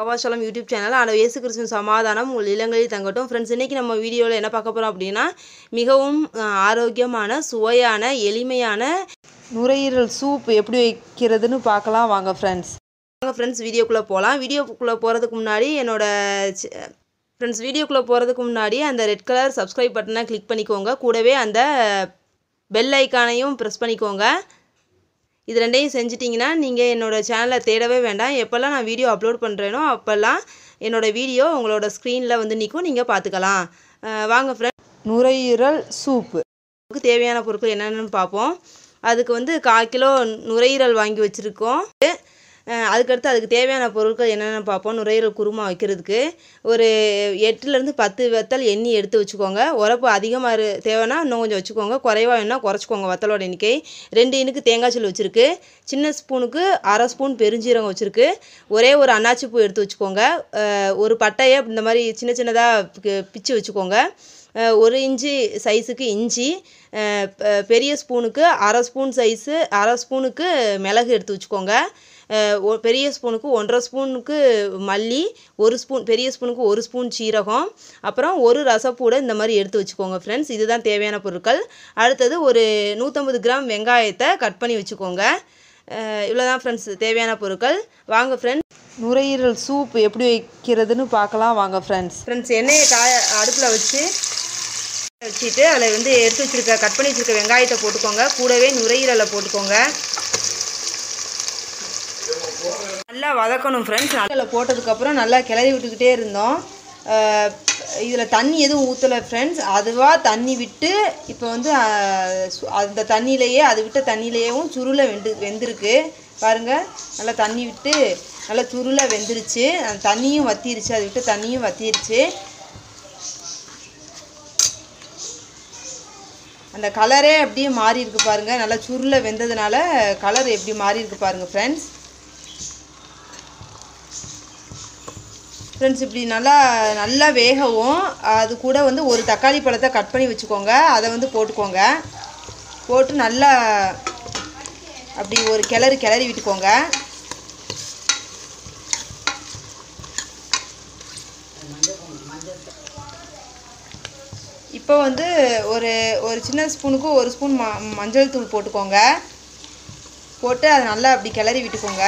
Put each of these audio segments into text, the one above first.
பாபாசலம் YouTube channel ஆனால் இயேசு கிறிஸ்துவின் சமாதானம் உங்கள் இல்லங்களில் தங்கட்டும் ஃப்ரெண்ட்ஸ் இன்றைக்கி நம்ம வீடியோவில் என்ன பார்க்க போகிறோம் அப்படின்னா மிகவும் அஹ், ஆரோக்கியமான சுவையான எளிமையான நுரையீரல் சூப் எப்படி வைக்கிறதுன்னு பார்க்கலாம் வாங்க ஃப்ரெண்ட்ஸ் வாங்க ஃப்ரெண்ட்ஸ் வீடியோக்குள்ளே போகலாம் வீடியோக்குள்ளே போகிறதுக்கு முன்னாடி என்னோட ஃப்ரெண்ட்ஸ் வீடியோக்குள்ளே போகிறதுக்கு முன்னாடி அந்த ரெட் கலர் சப்ஸ்கிரைப் பட்டனை கிளிக் பண்ணிக்கோங்க கூடவே அந்த பெல் ஐக்கானையும் ப்ரெஸ் பண்ணிக்கோங்க இது ரெண்டையும் செஞ்சிட்டிங்கன்னா நீங்கள் என்னோடய சேனலை தேடவே வேண்டாம் எப்போல்லாம் நான் வீடியோ அப்லோட் பண்ணுறேனோ அப்போல்லாம் என்னோடய வீடியோ உங்களோட ஸ்க்ரீனில் வந்து நிற்கும் நீங்கள் பார்த்துக்கலாம் அஹ் வாங்க ஃப்ரெண்ட் நுரையீரல் சூப்பு அதுக்கு தேவையான பொருட்கள் என்னென்னு பார்ப்போம் அதுக்கு வந்து கால் கிலோ நுரையீரல் வாங்கி வச்சுருக்கோம் அஹ் அதுக்கடுத்து அதுக்கு தேவையான பொருட்கள் என்னென்னு பார்ப்போம் நுரையீரல் குருமா வைக்கிறதுக்கு ஒரு எட்டுலேருந்து பத்து வத்தல் எண்ணெய் எடுத்து வச்சுக்கோங்க உரப்பு அதிகமாக இரு தேவைன்னா இன்னும் கொஞ்சம் வச்சுக்கோங்க குறைவா வேணால் குறைச்சிக்கோங்க வத்தலோட எண்ணிக்கை ரெண்டு இனுக்கு தேங்காய் சல் வச்சுருக்கு சின்ன ஸ்பூனுக்கு அரை ஸ்பூன் பெருஞ்சீரகம் வச்சுருக்கு ஒரே ஒரு அன்னாச்சி பூ எடுத்து வச்சுக்கோங்க அஹ் ஒரு பட்டையை இந்த மாதிரி சின்ன சின்னதாக பிச்சு வச்சுக்கோங்க அஹ் ஒரு இன்ச்சு சைஸுக்கு இஞ்சி அஹ் ப- பெரிய ஸ்பூனுக்கு அரை ஸ்பூன் சைஸு அரை ஸ்பூனுக்கு மிளகு எடுத்து வச்சுக்கோங்க அஹ் ஒ- பெரிய ஸ்பூனுக்கு ஒன்றரை ஸ்பூனுக்கு மல்லி ஒரு ஸ்பூன் பெரிய ஸ்பூனுக்கு ஒரு ஸ்பூன் சீரகம் அப்புறம் ஒரு ரசப்பூடை இந்த மாதிரி எடுத்து வச்சுக்கோங்க ஃப்ரெண்ட்ஸ் இதுதான் தேவையான பொருட்கள் அடுத்தது ஒரு நூற்றம்பது கிராம் வெங்காயத்தை கட் பண்ணி வச்சுக்கோங்க இவ்வளோதான் ஃப்ரெண்ட்ஸ் தேவையான பொருட்கள் வாங்க ஃப்ரெண்ட்ஸ் நுரையீரல் சூப் எப்படி வைக்கிறதுன்னு பார்க்கலாம் வாங்க ஃப்ரெண்ட்ஸ் ஃப்ரெண்ட்ஸ் எண்ணெயை காய அடுப்பில் வச்சு வச்சுட்டு அதில் வந்து எடுத்து வச்சுருக்க கட் பண்ணி வச்சுருக்க வெங்காயத்தை போட்டுக்கோங்க கூடவே நுரையீரலை போட்டுக்கோங்க நல்லா வதக்கணும் ஃப்ரெண்ட்ஸ் நல்லா போட்டதுக்கப்புறம் நல்லா கிளறி விட்டுக்கிட்டே இருந்தோம் இதில் தண்ணி எதுவும் ஊற்றலை ஃப்ரெண்ட்ஸ் அதுவாக தண்ணி விட்டு இப்போ வந்து அஹ், சு- அந்த தண்ணியிலையே அது விட்ட தண்ணியிலேயும் சுருளை வெந்து வெந்திருக்கு பாருங்கள் நல்லா தண்ணி விட்டு நல்லா சுருளை வெந்துருச்சு அந்த தண்ணியும் வத்திருச்சு அது விட்டு தண்ணியும் வத்திருச்சு அந்த கலரே அப்படியே மாறி இருக்கு பாருங்க நல்லா சுருளை வெந்ததுனால கலர் எப்படி மாறி இருக்கு பாருங்க ஃப்ரெண்ட்ஸ் ஃப்ரெண்ட்ஸ் இப்படி நல்லா நல்லா வேகவும் அது கூட வந்து ஒரு தக்காளி பழத்தை கட் பண்ணி வச்சுக்கோங்க அதை வந்து போட்டுக்கோங்க போட்டு நல்லா அப்படி ஒரு கிளறு கிளறி விட்டுக்கோங்க இப்போ வந்து ஒரு ஒரு சின்ன ஸ்பூனுக்கு ஒரு ஸ்பூன் ம மஞ்சள் தூள் போட்டுக்கோங்க போட்டு அதை நல்லா அப்படி கிளறி விட்டுக்கோங்க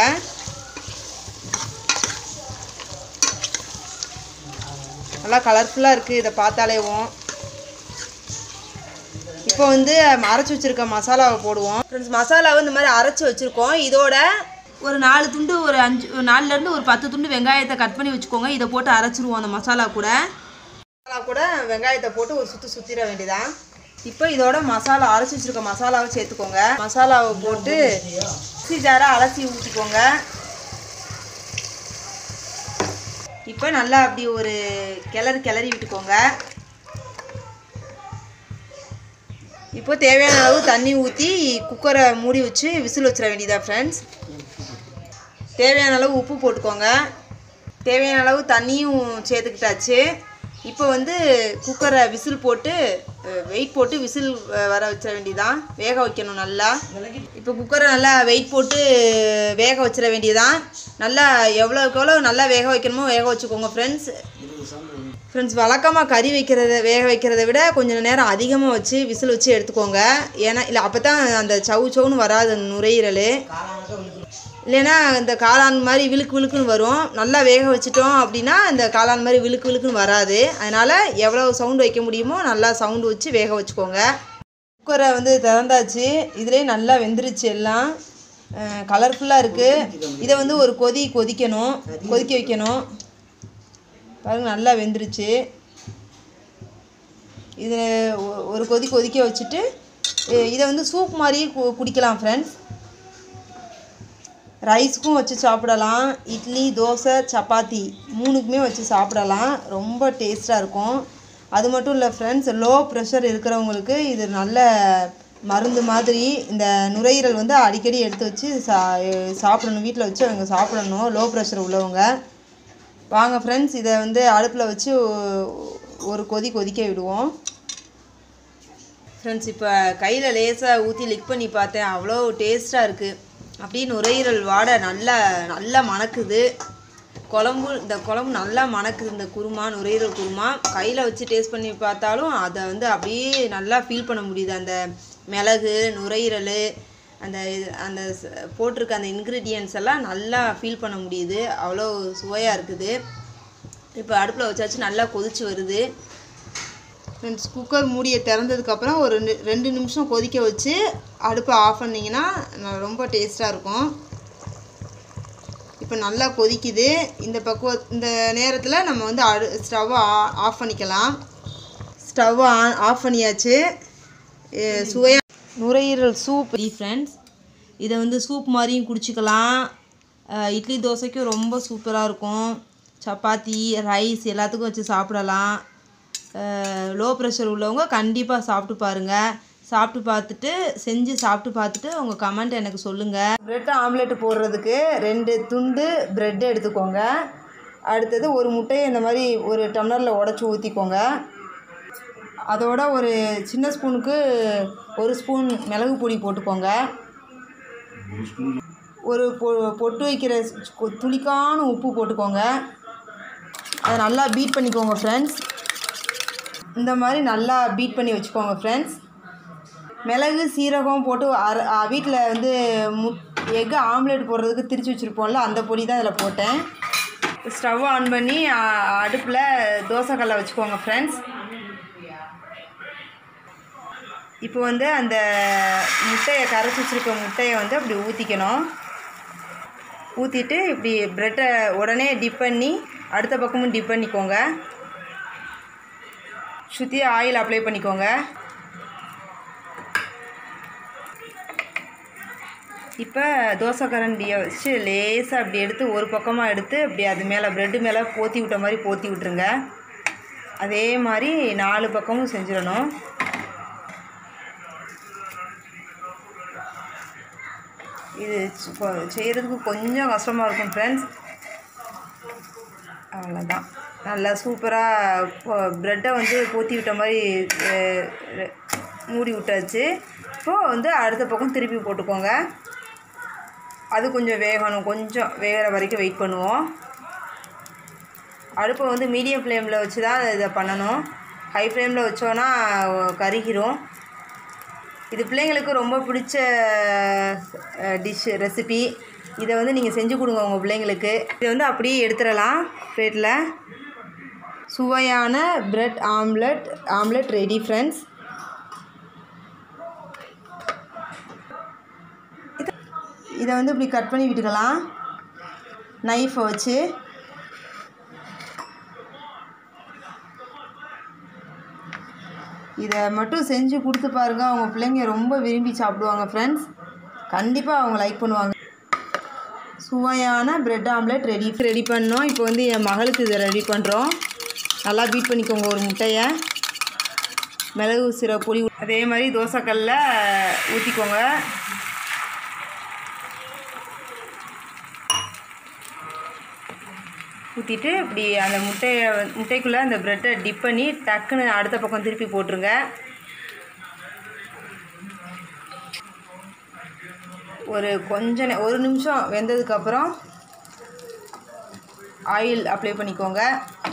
நல்லா கலர்ஃபுல்லாக இருக்குது இதை பார்த்தாலேவும் இப்போ வந்து அரைச்சி வச்சுருக்க மசாலாவை போடுவோம் ஃப்ரெண்ட்ஸ் மசாலாவை இந்த மாதிரி அரைச்சி வச்சுருக்கோம் இதோட ஒரு நாலு துண்டு ஒரு அஞ்சு நாலுலேருந்து ஒரு பத்து துண்டு வெங்காயத்தை கட் பண்ணி வச்சுக்கோங்க இதை போட்டு அரைச்சிருவோம் அந்த மசாலா கூட மசாலா கூட வெங்காயத்தை போட்டு ஒரு சுற்றி சுற்றிட வேண்டியதான் இப்போ இதோட மசாலா அரைச்சி வச்சிருக்க மசாலாவை சேர்த்துக்கோங்க மசாலாவை போட்டு மிக்ஸி ஜாரை அலசி ஊற்றிக்கோங்க இப்போ நல்லா அப்படி ஒரு கிளறு கிளறி விட்டுக்கோங்க இப்போ தேவையான அளவு தண்ணி ஊற்றி குக்கரை மூடி வச்சு விசில் வச்சிட வேண்டியதா ஃப்ரெண்ட்ஸ் தேவையான அளவு உப்பு போட்டுக்கோங்க தேவையான அளவு தண்ணியும் சேர்த்துக்கிட்டாச்சு இப்போ வந்து குக்கரை விசில் போட்டு வெயிட் போட்டு விசில் வர வச்சிட வேண்டியதான் வேக வைக்கணும் நல்லா இப்போ குக்கரை நல்லா வெயிட் போட்டு வேக வச்சிட வேண்டியதான் நல்லா எவ்வளோக்கு எவ்வளோ நல்லா வேக வைக்கணுமோ வேக வச்சுக்கோங்க ஃப்ரெண்ட்ஸ் ஃப்ரெண்ட்ஸ் வழக்கமாக கறி வைக்கிறத வேக வைக்கிறத விட கொஞ்சம் நேரம் அதிகமாக வச்சு விசில் வச்சு எடுத்துக்கோங்க ஏன்னா இல்லை அப்போ தான் அந்த சவு சவுன்னு வராது அந்த நுரையீரல் இல்லைன்னா இந்த காளான் மாதிரி விழுக்கு விழுக்குன்னு வரும் நல்லா வேக வச்சிட்டோம் அப்படின்னா இந்த காளான் மாதிரி விழுக்கு விழுக்குன்னு வராது அதனால் எவ்வளோ சவுண்டு வைக்க முடியுமோ நல்லா சவுண்டு வச்சு வேக வச்சுக்கோங்க குக்கரை வந்து திறந்தாச்சு இதுலேயே நல்லா வெந்துருச்சு எல்லாம் கலர்ஃபுல்லாக இருக்குது இதை வந்து ஒரு கொதி கொதிக்கணும் கொதிக்க வைக்கணும் பாருங்க நல்லா வெந்துருச்சு இது ஒ- ஒரு கொதி கொதிக்க வச்சுட்டு இ- இதை வந்து சூப் மாதிரி கு- குடிக்கலாம் ஃப்ரெண்ட்ஸ் ரைஸ்க்கும் வச்சு சாப்பிடலாம் இட்லி தோசை சப்பாத்தி மூணுக்குமே வச்சு சாப்பிடலாம் ரொம்ப டேஸ்ட்டாக இருக்கும் அது மட்டும் இல்லை ஃப்ரெண்ட்ஸ் லோ ப்ரெஷர் இருக்கிறவங்களுக்கு இது நல்ல மருந்து மாதிரி இந்த நுரையீரல் வந்து அடிக்கடி எடுத்து வச்சு சா சாப்பிடணும் வீட்டில் வச்சு அவங்க சாப்பிடணும் லோ ப்ரெஷர் உள்ளவங்க வாங்க ஃப்ரெண்ட்ஸ் இதை வந்து அடுப்பில் வச்சு ஒ- ஒரு கொதி கொதிக்க விடுவோம் ஃப்ரெண்ட்ஸ் இப்போ கையில் லேசாக ஊற்றி லிக் பண்ணி பார்த்தேன் அவ்வளோ டேஸ்ட்டாக இருக்குது அப்படியே நுரையீரல் வாடை நல்லா நல்லா மணக்குது குழம்பு இந்த குழம்பு நல்லா மணக்குது இந்த குருமா நுரையீரல் குருமா கையில் வச்சு டேஸ்ட் பண்ணி பார்த்தாலும் அதை வந்து அப்படியே நல்லா ஃபீல் பண்ண முடியுது அந்த மிளகு நுரையீரல் அந்த இது- அந்த ச- போட்டிருக்க அந்த இன்க்ரீடியன்ஸ் எல்லாம் நல்லா ஃபீல் பண்ண முடியுது அவ்வளோ சுவையாக இருக்குது இப்போ அடுப்பில் வச்சாச்சு நல்லா கொதிச்சு வருது ஃப்ரெண்ட்ஸ் குக்கர் மூடியை திறந்ததுக்கப்புறம் ஒரு ரெண்டு ரெண்டு நிமிஷம் கொதிக்க வச்சு அடுப்பை ஆஃப் பண்ணிங்கன்னா ந- ரொம்ப டேஸ்ட்டாக இருக்கும் இப்போ நல்லா கொதிக்குது இந்த பக்குவ இந்த நேரத்தில் நம்ம வந்து அடு ஸ்டவ்வை ஆஃப் பண்ணிக்கலாம் ஸ்டவ்வை ஆன் ஆஃப் பண்ணியாச்சு எ, சுவையா நுரையீரல் சூப் ஃப்ரெண்ட்ஸ் இதை வந்து சூப் மாதிரியும் குடிச்சிக்கலாம் அஹ், இட்லி தோசைக்கும் ரொம்ப சூப்பராக இருக்கும் சப்பாத்தி ரைஸ் எல்லாத்துக்கும் வச்சு சாப்பிடலாம் லோ ப்ரெஷர் உள்ளவங்க கண்டிப்பாக சாப்பிட்டு பாருங்கள் சாப்பிட்டு பார்த்துட்டு செஞ்சு சாப்பிட்டு பார்த்துட்டு உங்கள் கமெண்ட் எனக்கு சொல்லுங்கள் ப்ரெட் ஆம்லெட் போடுறதுக்கு ரெண்டு துண்டு ப்ரெட் எடுத்துக்கோங்க அடுத்தது ஒரு முட்டையை இந்த மாதிரி ஒரு டம்ளரில் உடச்சி ஊற்றிக்கோங்க அதோட ஒரு சின்ன ஸ்பூனுக்கு ஒரு ஸ்பூன் மிளகு பொடி போட்டுக்கோங்க ஒரு பொ பொட்டு வைக்கிற கு- துளிக்கான உப்பு போட்டுக்கோங்க அதை நல்லா பீட் பண்ணிக்கோங்க ஃப்ரெண்ட்ஸ் இந்த மாதிரி நல்லா பீட் பண்ணி வச்சுக்கோங்க ஃப்ரெண்ட்ஸ் மிளகு சீரகம் போட்டு அர வீட்டில் வந்து மு எக்கு ஆம்லேட் போடுறதுக்கு திரிச்சு வச்சுருப்போம்ல அந்த பொடி தான் இதில் போட்டேன் ஸ்டவ் ஆன் பண்ணி அடுப்பில் தோசைக்கல்லை வச்சுக்கோங்க ஃப்ரெண்ட்ஸ் இப்போ வந்து அந்த முட்டையை கரைச்சி வச்சுருக்க முட்டையை வந்து அப்படி ஊற்றிக்கணும் ஊற்றிட்டு இப்படி ப்ரெட்டை உடனே டிப் பண்ணி அடுத்த பக்கமும் டிப் பண்ணிக்கோங்க சுற்றி ஆயில் அப்ளை பண்ணிக்கோங்க இப்போ தோசை கரண்டியை வச்சு லேசாக அப்படி எடுத்து ஒரு பக்கமாக எடுத்து அப்படி அது மேலே ப்ரெட்டு மேலே போத்தி விட்ட மாதிரி போத்தி விட்ருங்க அதே மாதிரி நாலு பக்கமும் செஞ்சிடணும் இது சு- கொ- செய்கிறதுக்கு கொஞ்சம் கஷ்டமாக இருக்கும் ஃப்ரெண்ட்ஸ் அவ்வளோதான் நல்லா சூப்பராக ப்ரெட்டை வந்து போத்தி விட்ட மாதிரி அஹ், ரெ- மூடி விட்டாச்சு இப்போது வந்து அடுத்த பக்கம் திருப்பி போட்டுக்கோங்க அது கொஞ்சம் வேகணும் கொஞ்சம் வேகிற வரைக்கும் வெயிட் பண்ணுவோம் அடுப்பை வந்து மீடியம் ஃப்ளேமில் வச்சு தான் இதை பண்ணணும் ஹை ஃப்ளேமில் வச்சோன்னா கருகிரும் இது பிள்ளைங்களுக்கு ரொம்ப பிடிச்ச டிஷ் ரெசிபி இதை வந்து நீங்கள் செஞ்சு கொடுங்க உங்கள் பிள்ளைங்களுக்கு இதை வந்து அப்படியே எடுத்துடலாம் பிளேட்டில் சுவையான bread omelette omelette ready friends இதை வந்து இப்படி கட் பண்ணி விட்டுக்கலாம் நைஃபை வச்சு இதை மட்டும் செஞ்சு கொடுத்து பாருங்க அவங்க பிள்ளைங்க ரொம்ப விரும்பி சாப்பிடுவாங்க ஃப்ரெண்ட்ஸ் கண்டிப்பாக அவங்க லைக் பண்ணுவாங்க சுவையான பிரெட் ஆம்லெட் ரெடி ரெடி பண்ணோம் இப்போ வந்து என் மகளுக்கு இதை ரெடி பண்ணுறோம் நல்லா பீட் பண்ணிக்கோங்க ஒரு முட்டையை மிளகு சிற பொடி அதே மாதிரி தோசைக்கல்ல ஊற்றிக்கோங்க ஊற்றிட்டு இப்படி அந்த முட்டையை வந்து- முட்டைக்குள்ளே அந்த ப்ரெட்டை டிப் பண்ணி டக்குன்னு அடுத்த பக்கம் திருப்பி போட்டுருங்க ஒரு கொஞ்ச நே ஒரு நிமிஷம் வெந்ததுக்கப்புறம் ஆயில் அப்ளை பண்ணிக்கோங்க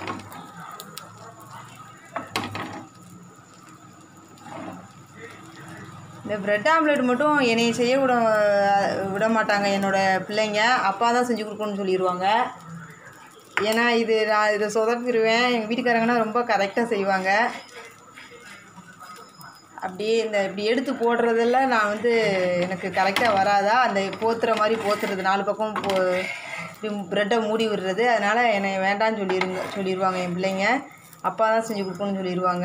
இந்த பிரெட் ஆம்லெட் மட்டும் என்னைய செய்ய விட விட மாட்டாங்க என்னோட பிள்ளைங்க அப்பா தான் செஞ்சு கொடுக்கணும்னு சொல்லிடுவாங்க ஏன்னா இது நான் இதை சொதப்பிடுவேன் எங்கள் வீட்டுக்காரங்கன்னா ரொம்ப கரெக்டாக செய்வாங்க அப்படியே இந்த இப்படி எடுத்து போடுறதெல்லாம் நான் வந்து எனக்கு கரெக்டாக வராதா அந்த போத்துற மாதிரி போத்துறது நாலு பக்கம் போ இப்படி ப்ரெட்டை மூடி விடுறது அதனால் என்னை வேண்டாம்னு சொல்லிடுங்க சொல்லிடுவாங்க என் பிள்ளைங்க அப்பா தான் செஞ்சு கொடுக்கணும்னு சொல்லிடுவாங்க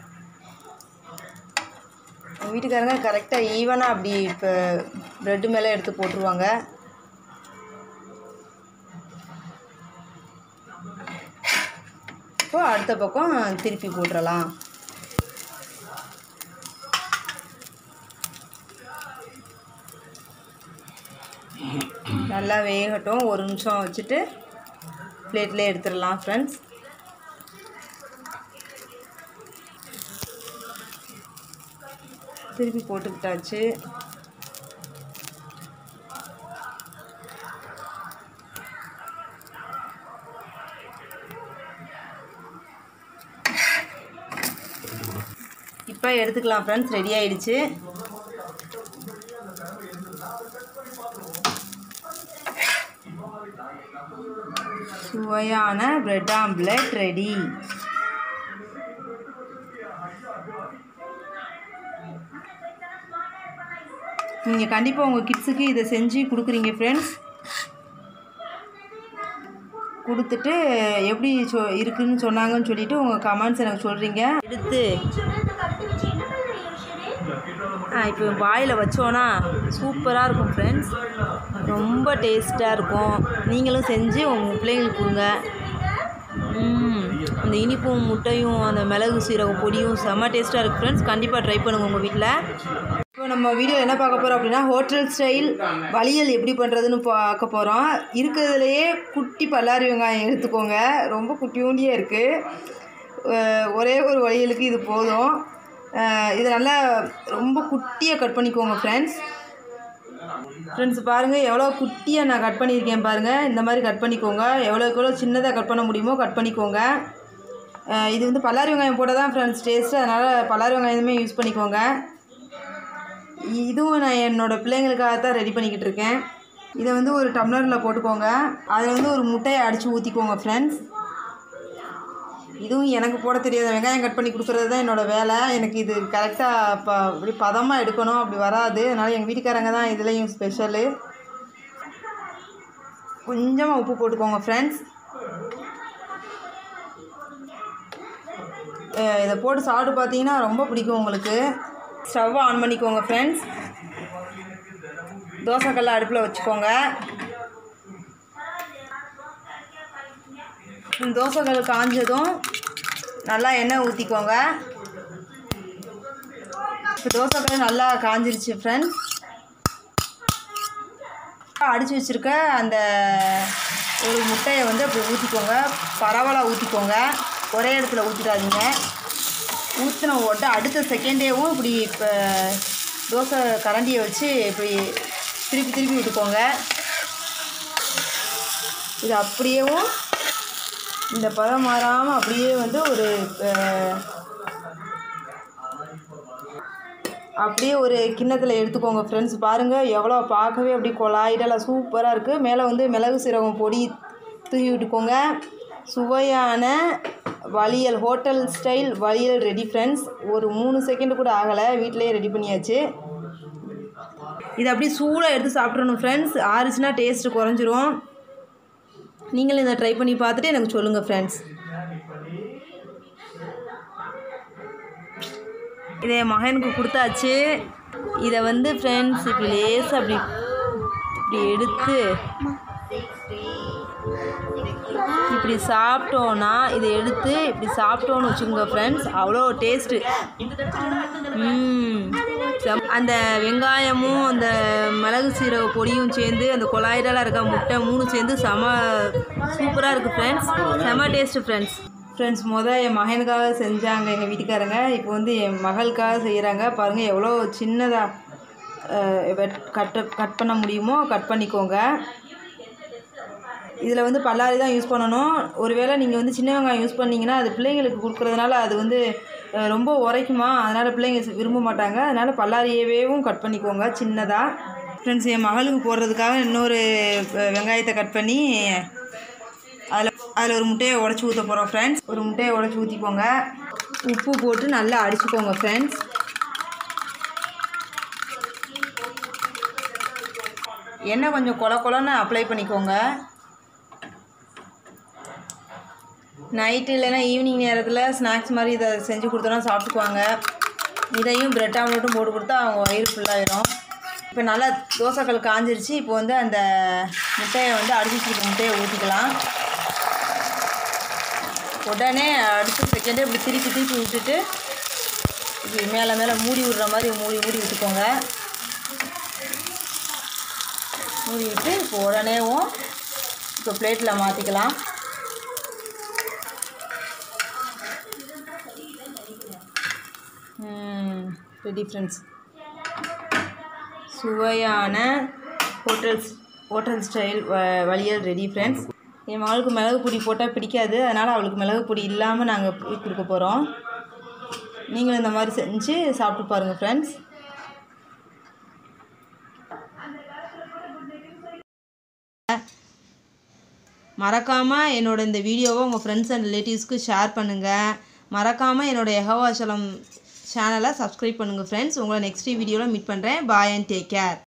எங்கள் வீட்டுக்காரங்க கரெக்டாக ஈவனாக அப்படி இப்போ ப்ரெட்டு மேலே எடுத்து போட்டுருவாங்க இப்போ அடுத்த பக்கம் திருப்பி போட்டுறலாம் நல்லா வேகட்டும் ஒரு நிமிஷம் வச்சுட்டு பிளேட்லேயே எடுத்துடலாம் ஃப்ரெண்ட்ஸ் திருப்பி போட்டுக்கிட்டாச்சு கண்டிப்பாக எடுத்துக்கலாம் ஃப்ரெண்ட்ஸ் ரெடி ஆயிடுச்சு சுவையான பிரெட் ஆம்லெட் ரெடி நீங்கள் கண்டிப்பாக உங்கள் கிட்ஸுக்கு இதை செஞ்சு கொடுக்குறீங்க ஃப்ரெண்ட்ஸ் கொடுத்துட்டு எப்படி சொ இருக்குன்னு சொன்னாங்கன்னு சொல்லிட்டு உங்கள் கமெண்ட்ஸ் எனக்கு சொல்கிறீங்க எடுத்து ஆ இப்போ வாயில் வச்சோன்னா சூப்பராக இருக்கும் ஃப்ரெண்ட்ஸ் ரொம்ப டேஸ்ட்டாக இருக்கும் நீங்களும் செஞ்சு உங்கள் பிள்ளைங்களுக்கு கொடுங்க ம், அந்த இனிப்பும் முட்டையும் அந்த மிளகு சீரகம் பொடியும் செம்ம டேஸ்ட்டாக இருக்குது ஃப்ரெண்ட்ஸ் கண்டிப்பாக ட்ரை பண்ணுங்கள் உங்கள் வீட்டில் இப்போ நம்ம வீடியோ என்ன பார்க்க போகிறோம் அப்படின்னா ஹோட்டல் ஸ்டைல் வளையல் எப்படி பண்ணுறதுன்னு பார்க்க போகிறோம் இருக்கிறதுலையே குட்டி பல்லாரி வெங்காயம் எடுத்துக்கோங்க ரொம்ப குட்டியூண்டியே இருக்குது ஒரே ஒரு வளையலுக்கு இது போதும் அஹ் இதை நல்லா ரொம்ப குட்டியாக கட் பண்ணிக்கோங்க ஃப்ரெண்ட்ஸ் ஃப்ரெண்ட்ஸ் பாருங்கள் எவ்வளோ குட்டியாக நான் கட் பண்ணியிருக்கேன் பாருங்கள் இந்த மாதிரி கட் பண்ணிக்கோங்க எவ்வளோக்கு எவ்வளோ சின்னதாக கட் பண்ண முடியுமோ கட் பண்ணிக்கோங்க அஹ் இது வந்து பல்லாரி வெங்காயம் போட்டால் தான் ஃப்ரெண்ட்ஸ் டேஸ்ட்டு அதனால் பல்லாரி வெங்காயமே யூஸ் பண்ணிக்கோங்க இதுவும் நான் என்னோடய பிள்ளைங்களுக்காக தான் ரெடி பண்ணிக்கிட்டு இருக்கேன் இதை வந்து ஒரு டம்ளரில் போட்டுக்கோங்க அதில் வந்து ஒரு முட்டையை அடித்து ஊற்றிக்கோங்க ஃப்ரெண்ட்ஸ் இதுவும் எனக்கு போட தெரியாத வெங்காயம் கட் பண்ணி கொடுக்குறது தான் என்னோடய வேலை எனக்கு இது கரெக்டாக இப்போ இப்படி பதமாக எடுக்கணும் அப்படி வராது அதனால் எங்கள் வீட்டுக்காரங்க தான் இதுலேயும் ஸ்பெஷலு கொஞ்சமாக உப்பு போட்டுக்கோங்க ஃப்ரெண்ட்ஸ் இதை போட்டு சாப்பிட்டு பார்த்தீங்கன்னா ரொம்ப பிடிக்கும் உங்களுக்கு ஸ்டவ்வை ஆன் பண்ணிக்கோங்க ஃப்ரெண்ட்ஸ் தோசைக்கல்ல அடுப்பில் வச்சுக்கோங்க இந்த தோசைக்கல் காஞ்சதும் நல்லா எண்ணெய் ஊற்றிக்கோங்க இப்போ தோசைக்கல் நல்லா காஞ்சிருச்சு ஃப்ரெண்ட்ஸ் அடித்து வச்சுருக்க அந்த ஒரு முட்டையை வந்து அப்படி ஊற்றிக்கோங்க பரவலாக ஊற்றிக்கோங்க ஒரே இடத்துல ஊற்றிடாதீங்க ஊற்றின உடனே அடுத்த செகண்டேவும் இப்படி இப்போ தோசை கரண்டியை வச்சு இப்படி திருப்பி திருப்பி விட்டுக்கோங்க இது அப்படியேவும் இந்த பதம் மாறாமல் அப்படியே வந்து ஒரு அஹ், அப்படியே ஒரு கிண்ணத்தில் எடுத்துக்கோங்க ஃப்ரெண்ட்ஸ் பாருங்கள் எவ்வளோ பார்க்கவே அப்படி கொலாயிடலாம் சூப்பராக இருக்குது மேலே வந்து மிளகு சீரகம் பொடி தூவி விட்டுக்கோங்க சுவையான வளையல் ஹோட்டல் ஸ்டைல் வளையல் ரெடி ஃப்ரெண்ட்ஸ் ஒரு மூணு செகண்ட் கூட ஆகலை வீட்டிலேயே ரெடி பண்ணியாச்சு இது அப்படியே சூடாக எடுத்து சாப்பிட்றணும் ஃப்ரெண்ட்ஸ் ஆறுச்சுன்னா டேஸ்ட்டு குறைஞ்சிரும் நீங்களும் இதை ட்ரை பண்ணி பார்த்துட்டு எனக்கு சொல்லுங்கள் ஃப்ரெண்ட்ஸ் இதை என் மகனுக்கு கொடுத்தாச்சு இதை வந்து ஃப்ரெண்ட்ஸ் இப்படி லேசாக அப்படி இப்படி எடுத்து இப்படி சாப்பிட்டோன்னா இதை எடுத்து இப்படி சாப்பிட்டோன்னு வச்சுக்கோங்க ஃப்ரெண்ட்ஸ் அவ்வளோ டேஸ்ட்டு ம் செம் அந்த வெங்காயமும் அந்த மிளகு சீரக பொடியும் சேர்ந்து அந்த கொலாயிடலாம் இருக்க முட்டை மூணு சேர்ந்து செம சூப்பராக இருக்குது ஃப்ரெண்ட்ஸ் செம டேஸ்ட்டு ஃப்ரெண்ட்ஸ் ஃப்ரெண்ட்ஸ் மொதல் என் மகனுக்காக செஞ்சாங்க எங்கள் வீட்டுக்காரங்க இப்போ வந்து என் மகளுக்காக செய்கிறாங்க பாருங்கள் எவ்வளோ சின்னதாக வெட் கட் கட் பண்ண முடியுமோ கட் பண்ணிக்கோங்க இதில் வந்து பல்லாரி தான் யூஸ் பண்ணணும் ஒருவேளை நீங்கள் வந்து சின்ன வெங்காயம் யூஸ் பண்ணீங்கன்னா அது பிள்ளைங்களுக்கு கொடுக்குறதுனால அது வந்து அஹ், ரொம்ப உரைக்குமா அதனால் பிள்ளைங்க சி- விரும்ப மாட்டாங்க அதனால் பல்லாரியவேவும் கட் பண்ணிக்கோங்க சின்னதாக ஃப்ரெண்ட்ஸ் என் மகளுக்கு போடுறதுக்காக இன்னொரு அஹ், வெங்காயத்தை கட் பண்ணி அதில் அதில் ஒரு முட்டையை உடச்சி ஊற்ற போகிறோம் ஃப்ரெண்ட்ஸ் ஒரு முட்டையை உடச்சி ஊற்றிக்கோங்க உப்பு போட்டு நல்லா அடிச்சுக்கோங்க ஃப்ரெண்ட்ஸ் எண்ணெய் கொஞ்சம் கொல கொலன்னு அப்ளை பண்ணிக்கோங்க நைட்டு இல்லைன்னா ஈவினிங் நேரத்தில் ஸ்நாக்ஸ் மாதிரி இதை செஞ்சு கொடுத்தோன்னா சாப்பிட்டுக்குவாங்க இதையும் பிரெட் ஆம்லெட்டும் போட்டு கொடுத்தா அவங்க வயிறு ஃபுல்லாயிரும் இப்போ நல்லா தோசைக்கல் காஞ்சிருச்சு இப்போ வந்து அந்த முட்டையை வந்து அடிச்சு வச்சுருக்க முட்டையை ஊற்றிக்கலாம் உடனே அடுத்த செகண்டே இப்படி திருப்பி திருப்பி விட்டுட்டு இப்படி மேலே மேலே மூடி விடுற மாதிரி மூடி மூடி விட்டுக்கோங்க மூடி விட்டு இப்போ உடனேவும் இப்போ பிளேட்டில் மாற்றிக்கலாம் ரெடி ஃப்ரெண்ட்ஸ் சுவையான ஹோட்டல்ஸ் ஹோட்டல் ஸ்டைல் வ வழியல் ரெடி ஃப்ரெண்ட்ஸ் என் மகளுக்கு மிளகு பொடி போட்டால் பிடிக்காது அதனால் அவளுக்கு மிளகு பொடி இல்லாமல் நாங்கள் கொடுக்க போகிறோம் நீங்களும் இந்த மாதிரி செஞ்சு சாப்பிட்டு பாருங்கள் ஃப்ரெண்ட்ஸ் மறக்காமல் என்னோட இந்த வீடியோவை உங்கள் ஃப்ரெண்ட்ஸ் அண்ட் ரிலேட்டிவ்ஸ்க்கு ஷேர் பண்ணுங்கள் மறக்காமல் என்னோட எகவாசலம் சேனலை சப்ஸ்கிரைப் பண்ணுங்கள் ஃப்ரெண்ட்ஸ் உங்களை நெக்ஸ்ட் வீடியோவில் மீட் பண்ணுறேன் பாய் அண்ட் டேக் கேர்